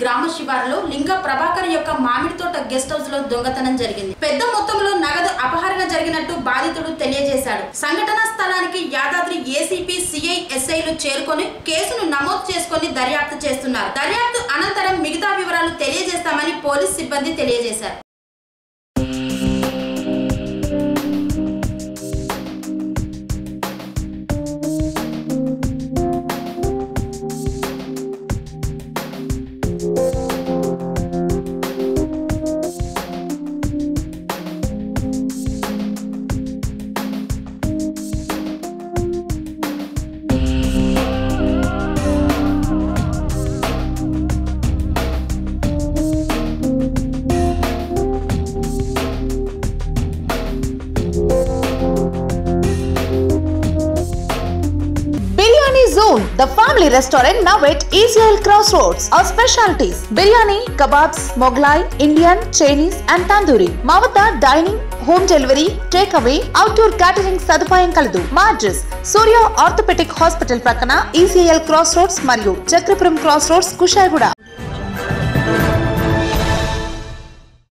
గ్రామ శివారులో లింగ ప్రభాకర్ యొక్క మామిడి తోట గెస్ట్ హౌస్ లో దొంగతనం జరిగింది పెద్ద మొత్తంలో నగదు అపహరణ జరిగినట్టు బాధితుడు తెలియజేశాడు సంఘటనా స్థలానికి యాదాద్రి ఏసీపీ సిఐ ఎస్ఐలు చేరుకొని కేసును నమోదు చేసుకొని దర్యాప్తు చేస్తున్నారు దర్యాప్తు అనంతరం మిగతా వివరాలు తెలియజేస్తామని పోలీస్ సిబ్బంది తెలియజేశారు Biryani Zone, the family restaurant now at Israel Crossroads. Our specialties biryani, kebabs, Mughlai, Indian, Chinese, and tandoori. మా వద్ద dining home delivery take away outdoor catering సదుపాయం కలదు మా అడ్రస్ సూర్య ఆర్థోపెటిక్ హాస్పిటల్ ప్రక్కన ఈసీఎల్ క్రాస్ రోడ్స్ మరియు Chakrapuram cross roads Kushaiguda